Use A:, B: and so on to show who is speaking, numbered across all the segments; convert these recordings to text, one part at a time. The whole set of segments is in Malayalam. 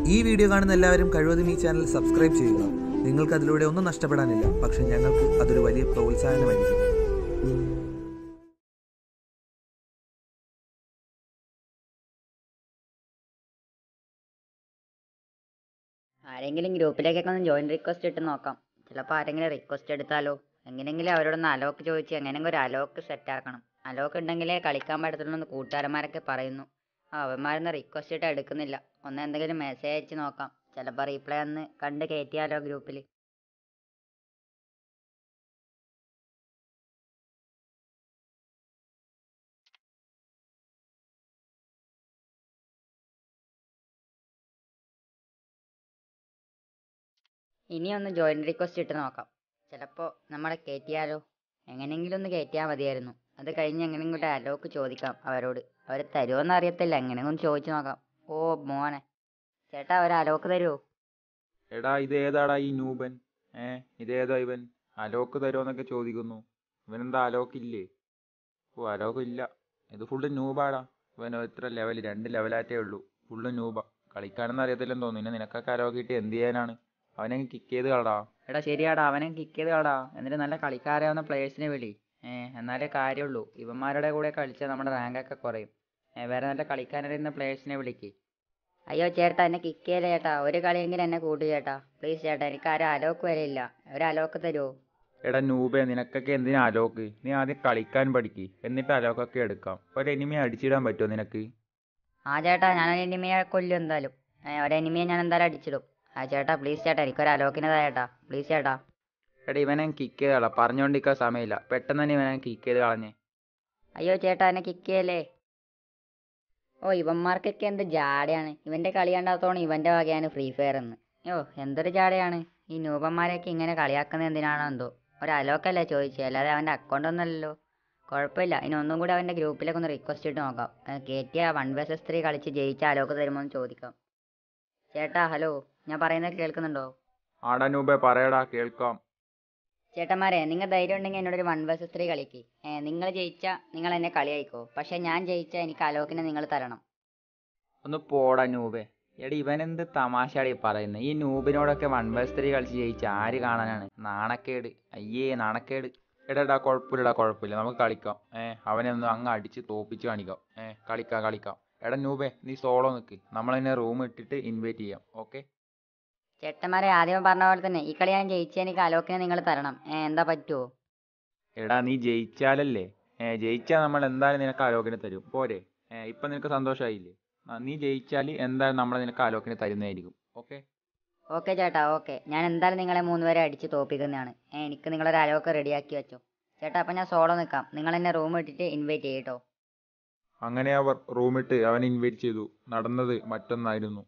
A: ഈ വീഡിയോ കാണുന്ന എല്ലാവരും കഴിവതും ഈ ചാനൽ സബ്സ്ക്രൈബ് ചെയ്യുക നിങ്ങൾക്ക് അതിലൂടെ ഒന്നും നഷ്ടപ്പെടാനില്ല പക്ഷെ ഞങ്ങൾക്ക് അതൊരു വലിയ പ്രോത്സാഹനമായിരിക്കും
B: ആരെങ്കിലും ഗ്രൂപ്പിലേക്കൊക്കെ ഒന്ന് ജോയിൻ റിക്വസ്റ്റ് ഇട്ട് നോക്കാം ചിലപ്പോൾ ആരെങ്കിലും റിക്വസ്റ്റ് എടുത്താലോ എങ്ങനെയെങ്കിലും അവരോടൊന്ന് അലോക്ക് ചോദിച്ച് എങ്ങനെയെങ്കിലും ഒരു അലോക്ക് സെറ്റ് ആക്കണം അലോക്ക് ഉണ്ടെങ്കിലേ കളിക്കാൻ പറ്റത്തുള്ളൂ എന്ന് കൂട്ടുകാരന്മാരൊക്കെ പറയുന്നു ആ അവന്മാരൊന്നും റിക്വസ്റ്റ് ഇട്ട് എടുക്കുന്നില്ല ഒന്ന് എന്തെങ്കിലും മെസ്സേജ് അയച്ച് നോക്കാം ചിലപ്പോൾ റീപ്ലൈ ഒന്ന് കണ്ട് കയറ്റിയാലോ ഗ്രൂപ്പിൽ ഇനി ഒന്ന് ജോയിൻ റിക്വസ്റ്റ് ഇട്ട് നോക്കാം ചിലപ്പോൾ നമ്മളെ കയറ്റിയാലോ എങ്ങനെയെങ്കിലും ഒന്ന് കയറ്റിയാൽ മതിയായിരുന്നു അത് കഴിഞ്ഞ് എങ്ങനെയെങ്കിലും ഒരു അലോക്ക് ചോദിക്കാം അവരോട് അവർ തരുമോന്ന് അറിയത്തില്ല എങ്ങനെയെങ്കിലും ഒന്ന് ചോദിച്ചു നോക്കാം ഓ മോനെ ചേട്ടാ ഒരു അലോക്ക് തരുമോ
C: എടാ ഇത് ഏതാടാ ഈ നൂബൻ ഏ ഇതേതാ ഇവൻ അലോക്ക് തരുമോന്നൊക്കെ ചോദിക്കുന്നു ഇവനെന്താ അലോക്ക് ഇല്ലേ ഓ അലോക്ക് ഇല്ല ഇത് ഫുള്ള് നൂബാടാ ഇവൻ എത്ര ലെവൽ രണ്ട് ലെവലാറ്റേ ഉള്ളൂ ഫുള്ള് നൂബ കളിക്കാനൊന്നും അറിയത്തില്ലെന്ന് തോന്നുന്നു പിന്നെ നിനക്കൊക്കെ അലോക്ക് കിട്ടി എന്ത് ചെയ്യാനാണ് അവനെ കിക്ക് ചെയ്ത് കളടാ
D: എടാ ശരിയാടാ അവനെ കിക്ക് ചെയ്ത് കളടാ എന്നിട്ട് നല്ല കളിക്കാരാവുന്ന പ്ലേയേഴ്സിനെ വിളി ഏ എന്നാലേ കാര്യമുള്ളൂ ഇവന്മാരുടെ കൂടെ കളിച്ചാൽ നമ്മുടെ റാങ്കൊക്കെ കുറയും ഏ വേറെ നല്ല കളിക്കാനറിയുന്ന പ്ലേയേഴ്സിനെ വിളിക്ക്
B: അയ്യോ ചേട്ടാ എന്നെ കിക്ക് ചെയ്യല്ലേ ചേട്ടാ ഒരു കളിയെങ്കിലും എന്നെ കൂട്ടു ചേട്ടാ പ്ലീസ് ചേട്ടാ എനിക്ക് ആരും അലോക്ക് വരെയില്ല ഒരു അലോക്ക് തരുമോ
C: എടാ നൂബേ നിനക്കൊക്കെ എന്തിനാ അലോക്ക് നീ ആദ്യം കളിക്കാൻ പഠിക്ക് എന്നിട്ട് അലോക്കൊക്കെ എടുക്കാം ഒരു എനിമയെ അടിച്ചിടാൻ പറ്റുമോ നിനക്ക്
B: ആ ചേട്ടാ ഞാൻ ഒരു എനിമിയെ കൊല്ലും എന്തായാലും ഏ, ഒരു എനിമിയെ ഞാൻ എന്തായാലും അടിച്ചിടും ആ ചേട്ടാ പ്ലീസ് ചേട്ടാ എനിക്കൊരു അലോക്കിന് താ ചേട്ടാ പ്ലീസ് ചേട്ടാ
D: എടാ ഇവനെ കിക്ക് ചെയ്ത് കളാം പറഞ്ഞുകൊണ്ടിരിക്കാൻ സമയമില്ല പെട്ടെന്ന് തന്നെ ഇവനെ കിക്ക് ചെയ്ത് കളഞ്ഞേ
B: അയ്യോ ചേട്ടാ എന്നെ കിക്ക് ചെയ്യല്ലേ ഓ ഇവന്മാർക്കൊക്കെ എന്ത് ജാടയാണ് ഇവന്റെ കളി കണ്ടാത്തോണം ഇവന്റെ വകയാണ് ഫ്രീ ഫയർ എന്ന് യോ എന്തൊരു ജാടയാണ് ഈ നൂപന്മാരെയൊക്കെ ഇങ്ങനെ കളിയാക്കുന്നത് എന്തിനാണോ എന്തോ ഒരു അലോക്കല്ലേ ചോദിച്ചത് അല്ലാതെ അവന്റെ അക്കൗണ്ട് ഒന്നല്ലല്ലോ കുഴപ്പമില്ല ഇനി ഒന്നും കൂടി അവന്റെ ഗ്രൂപ്പിലേക്ക് ഒന്ന് റിക്വസ്റ്റ് ഇട്ട് നോക്കാം കയറ്റിയ വൺ വേഴ്സസ് ത്രീ കളിച്ച് ജയിച്ച അലോക്ക് തരുമോ എന്ന് ചോദിക്കാം ചേട്ടാ ഹലോ ഞാൻ പറയുന്നത് കേൾക്കുന്നുണ്ടോ
C: ആടാ നൂബേ പറയടാ കേൾക്കാം
B: ചേട്ടന്മാരെ നിങ്ങൾ ധൈര്യം ഉണ്ടെങ്കിൽ എന്നോട് ഒരു വൺ വേഴ്സസ് ത്രീ കളിക്ക് ഏ നിങ്ങൾ ജയിച്ചാൽ നിങ്ങൾ എന്നെ കളിയായിക്കോ പക്ഷെ ഞാൻ ജയിച്ചാൽ എനിക്ക് അലോക്കിനെ നിങ്ങൾ തരണം
D: ഒന്ന് പോടാ നൂബേ എടാ ഇവനെന്ത് തമാശയാടി പറയുന്നത് ഈ നൂബിനോടൊക്കെ വൺ ബൈ ത്രീ കളിച്ച് ജയിച്ച ആര് കാണാനാണ് നാണക്കേട് അയ്യേ നാണക്കേട്
C: എടാ കുഴപ്പമില്ലടാ കുഴപ്പമില്ല നമുക്ക് കളിക്കാം ഏ അവനെ ഒന്ന് അങ്ങ് അടിച്ച് തോപ്പിച്ച് കാണിക്കാം ഏ കളിക്കാം കളിക്കാം എടാ നൂബേ നീ സോളോ നിൽക്ക് നമ്മളതിനെ റൂം ഇട്ടിട്ട് ഇൻവൈറ്റ് ചെയ്യാം ഓക്കെ
B: ചേട്ടന്മാരെ ആദ്യം പറഞ്ഞ പോലെ തന്നെ ഈ കളി ഞാൻ ജയിച്ചാൽ എനിക്ക് അലോക്കിനെ നിങ്ങൾ തരണം ഏ എന്താ പറ്റുമോ
C: എടാ നീ ജയിച്ചാലല്ലേ ഏ ജയിച്ചാൽ നമ്മൾ എന്തായാലും നിനക്ക് ആലോകിനെ തരും പോരെ ഏ ഇപ്പം നിനക്ക് സന്തോഷമായില്ലേ ആ, നീ ജയിച്ചാൽ എന്തായാലും നമ്മൾ നിനക്ക് ആലോകിനെ തരുന്നതായിരിക്കും ഓക്കെ
B: ഓക്കെ ചേട്ടാ ഓക്കെ ഞാൻ എന്തായാലും നിങ്ങളെ മൂന്നുപേരെ അടിച്ച് തോപ്പിക്കുന്നതാണ് ഏ എനിക്ക് നിങ്ങളൊരു അലോക്ക് റെഡിയാക്കി വെച്ചോ ചേട്ടാ അപ്പം ഞാൻ സോളോ നിൽക്കാം നിങ്ങൾ എന്നെ റൂം ഇട്ടിട്ട് ഇൻവൈറ്റ് ചെയ്യട്ടോ
C: അങ്ങനെ അവർ റൂമിട്ട് അവൻ ഇൻവൈറ്റ് ചെയ്തു നടന്നത് മറ്റൊന്നായിരുന്നു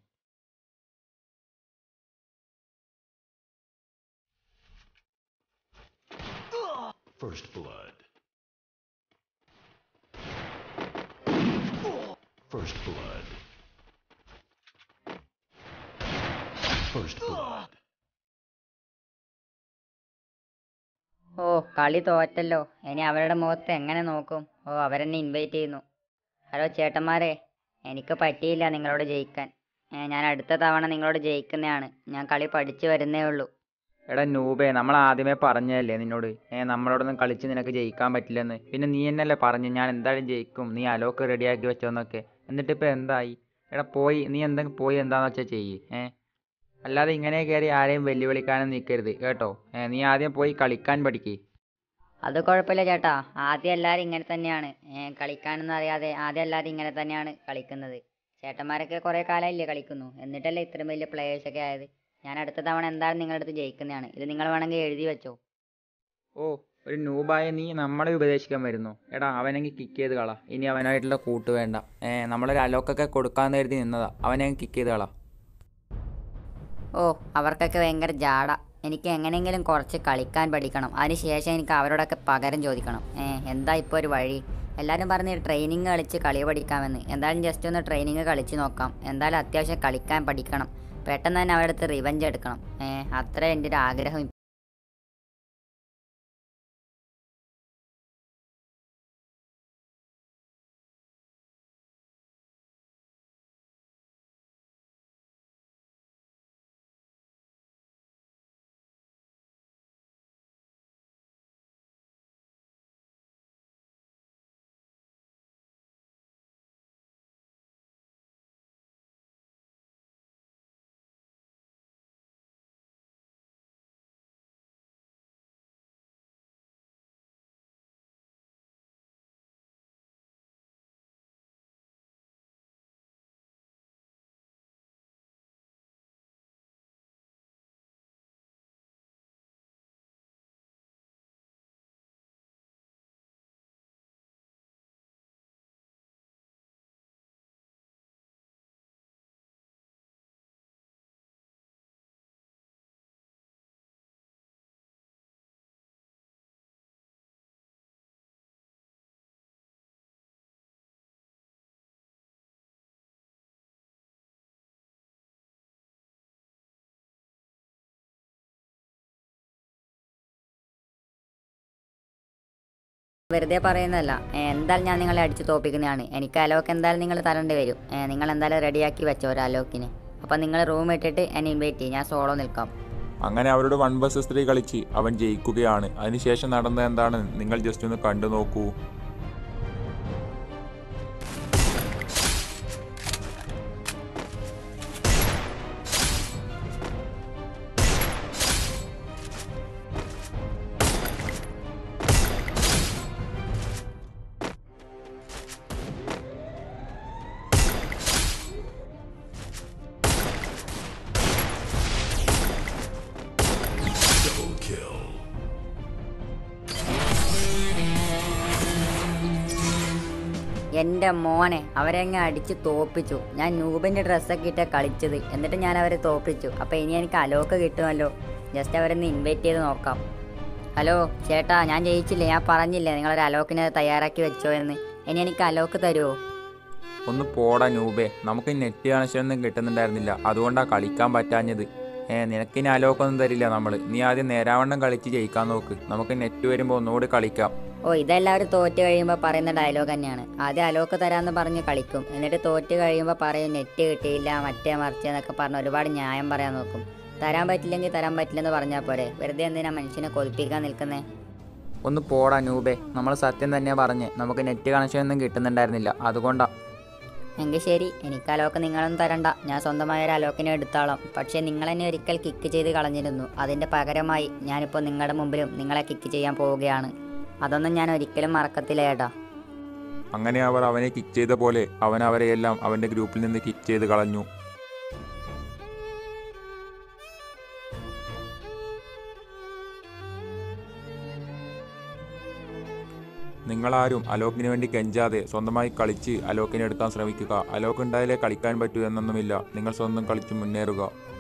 E: First blood. First blood. First blood.
B: ഓ കളി തോറ്റല്ലോ ഇനി അവരുടെ മുഖത്ത് എങ്ങനെ നോക്കും ഓ അവരെന്നെ ഇൻവൈറ്റ് ചെയ്യുന്നു ഹലോ ചേട്ടന്മാരെ എനിക്ക് പറ്റിയില്ല നിങ്ങളോട് ജയിക്കാൻ ഏ, ഞാൻ അടുത്ത തവണ നിങ്ങളോട് ജയിക്കുന്നതാണ് ഞാൻ കളി പഠിച്ചു വരുന്നേ ഉള്ളൂ
D: എടാ നൂബേ നമ്മൾ ആദ്യമേ പറഞ്ഞതല്ലേ നിന്നോട് ഏ നമ്മളോടൊന്നും കളിച്ച് നിനക്ക് ജയിക്കാൻ പറ്റില്ലെന്ന് പിന്നെ നീ എന്നല്ലേ പറഞ്ഞു ഞാൻ എന്തായാലും ജയിക്കും നീ അലോക്ക് റെഡിയാക്കി വെച്ചോന്നൊക്കെ എന്നിട്ട് ഇപ്പം എന്തായി എടാ പോയി നീ എന്തെങ്കിലും പോയി എന്താന്ന് വെച്ചാൽ ചെയ്യ് ഏ അല്ലാതെ ഇങ്ങനെ കയറി ആരെയും വെല്ലുവിളിക്കാനും നിൽക്കരുത് കേട്ടോ ഏ നീ ആദ്യം പോയി കളിക്കാൻ പഠിക്ക്
B: അത് കുഴപ്പമില്ല ചേട്ടാ ആദ്യം എല്ലാവരും ഇങ്ങനെ തന്നെയാണ് ഏ, കളിക്കാനൊന്നും അറിയാതെ ആദ്യം എല്ലാവരും ഇങ്ങനെ തന്നെയാണ് കളിക്കുന്നത് ചേട്ടന്മാരൊക്കെ കുറേ കാലമായില്ലേ കളിക്കുന്നു എന്നിട്ടല്ലേ ഇത്രയും വലിയ players ഒക്കെ ആയത് ഞാൻ അടുത്ത തവണ എന്തായാലും നിങ്ങളുടെ അടുത്ത് ജയിക്കുന്നതാണ് ഇത് നിങ്ങൾ വേണമെങ്കിൽ എഴുതി വെച്ചോ
D: ഓ ഒരു നൂബായ നീ നമ്മളെ ഉപദേശിക്കാൻ വരുന്നു എടാ അവനെങ്കിൽ കിക്ക് ചെയ്ത് കളാ ഇനി അവനായിട്ടുള്ള കൂട്ട് വേണ്ട ഏ നമ്മളൊരു അലോക്കൊക്കെ കൊടുക്കാന്ന് കരുതി നിന്നതാ അവനെ കിക്ക് ചെയ്ത് കളാ
B: ഓ അവർക്കൊക്കെ ഭയങ്കര ജാട എനിക്ക് എങ്ങനെയെങ്കിലും കുറച്ച് കളിക്കാൻ പഠിക്കണം അതിനുശേഷം എനിക്ക് അവരോടൊക്കെ പകരം ചോദിക്കണം ഏ എന്താ ഇപ്പോൾ ഒരു വഴി എല്ലാവരും പറഞ്ഞ് ട്രെയിനിങ് കളിച്ച് കളി പഠിക്കാമെന്ന് എന്തായാലും ജസ്റ്റ് ഒന്ന് ട്രെയിനിങ് കളിച്ച് നോക്കാം എന്തായാലും അത്യാവശ്യം കളിക്കാൻ പഠിക്കണം പെട്ടെന്ന് തന്നെ അവരുടെ അടുത്ത് റിവഞ്ച് എടുക്കണം ഏ അത്ര എൻ്റെ ഒരു ആഗ്രഹം വെറുതെ പറയുന്നതല്ല ഏ, എന്തായാലും ഞാൻ നിങ്ങളെ അടിച്ച് തോപ്പിക്കുന്നതാണ് എനിക്ക് അലോക്ക് എന്തായാലും നിങ്ങൾ തരേണ്ടി വരും ഏ, നിങ്ങൾ എന്തായാലും റെഡിയാക്കി വെച്ചോ ഒരു അലോക്കിന് അപ്പം നിങ്ങൾ റൂം ഇട്ടിട്ട് എന്നെ ഇൻവൈറ്റ് ചെയ്യും ഞാൻ സോളോ നിൽക്കാം
C: അങ്ങനെ അവരോട് വൺ ബസ് ത്രീ കളിച്ച് അവൻ ജയിക്കുകയാണ് അതിനുശേഷം നടന്നത് എന്താണ് നിങ്ങൾ ജസ്റ്റ് ഒന്ന് കണ്ടു നോക്കൂ
E: Double kill.
B: എൻ്റെ മോനെ അവരെ അങ്ങ് അടിച്ച് തോപ്പിച്ചു ഞാൻ നൂബിൻ്റെ ഡ്രസ്സൊക്കെ ഇട്ടാ കളിച്ചത് എന്നിട്ട് ഞാൻ അവരെ തോപ്പിച്ചു അപ്പോൾ ഇനി എനിക്ക് അലോക്ക് കിട്ടുമല്ലോ ജസ്റ്റ് അവരൊന്ന് ഇൻവൈറ്റ് ചെയ്ത് നോക്കാം ഹലോ ചേട്ടാ ഞാൻ ജയിച്ചില്ലേ ഞാൻ പറഞ്ഞില്ലേ നിങ്ങളൊരു അലോക്കിനെ തയ്യാറാക്കി വെച്ചോ എന്ന് ഇനി എനിക്ക് അലോക്ക് തരുമോ
C: ഒന്ന് പോടാ നൂബേ നമുക്ക് നെറ്റ് കണക്ഷൻ ഒന്നും കിട്ടുന്നുണ്ടായിരുന്നില്ല അതുകൊണ്ടാണ് കളിക്കാൻ പറ്റാഞ്ഞത് ഏ നിനക്കിനി അലോക്കൊന്നും തരില്ല നമ്മൾ നീ ആദ്യം നേരാവണ്ണം കളിച്ച് ജയിക്കാൻ നോക്ക് നമുക്ക് നെറ്റ് വരുമ്പോൾ ഒന്നുകൂടി കളിക്കാം
B: ഓ ഇതെല്ലാവരും തോറ്റ് കഴിയുമ്പോൾ പറയുന്ന ഡയലോഗ് തന്നെയാണ് ആദ്യം അലോക്ക് തരാമെന്ന് പറഞ്ഞ് കളിക്കും എന്നിട്ട് തോറ്റ് കഴിയുമ്പോൾ പറയും നെറ്റ് കിട്ടിയില്ല മറ്റേ മറിച്ച് എന്നൊക്കെ പറഞ്ഞ് ഒരുപാട് ന്യായം പറയാൻ നോക്കും തരാൻ പറ്റില്ലെങ്കിൽ തരാൻ പറ്റില്ലെന്ന് പറഞ്ഞാൽ പോരെ വെറുതെ എന്തിനാ മനുഷ്യനെ കൊതിപ്പിക്കാൻ നിൽക്കുന്നേ
D: ഒന്ന് പോടാ നൂബേ നമ്മൾ സത്യം തന്നെയാണ് പറഞ്ഞ് നമുക്ക് നെറ്റ് കണക്ഷൻ ഒന്നും കിട്ടുന്നുണ്ടായിരുന്നില്ല അതുകൊണ്ടാ
B: എങ്കിൽ ശരി എനിക്ക് അലോക്ക് നിങ്ങളൊന്നും തരണ്ട ഞാൻ സ്വന്തമായ ഒരു അലോക്കിനെ എടുത്തോളാം പക്ഷേ നിങ്ങൾ എന്നെ ഒരിക്കൽ കിക്ക് ചെയ്ത് കളഞ്ഞിരുന്നു അതിൻ്റെ പകരമായി ഞാനിപ്പോൾ നിങ്ങളുടെ മുമ്പിലും നിങ്ങളെ കിക്ക് ചെയ്യാൻ പോവുകയാണ് അതൊന്നും ഞാൻ ഒരിക്കലും മറക്കത്തില്ല ഏട്ടാ
C: അങ്ങനെ അവർ അവനെ കിക്ക് ചെയ്ത പോലെ അവൻ അവരെയെല്ലാം അവൻ്റെ ഗ്രൂപ്പിൽ നിന്ന് കിക്ക് ചെയ്ത് കളഞ്ഞു നിങ്ങളാരും അലോക്കിന് വേണ്ടി കെഞ്ചാതെ സ്വന്തമായി കളിച്ച് അലോക്കിനെ എടുക്കാൻ ശ്രമിക്കുക അലോക്ക് ഉണ്ടായാലേ കളിക്കാൻ പറ്റൂ എന്നൊന്നുമില്ല നിങ്ങൾ സ്വന്തം കളിച്ച് മുന്നേറുക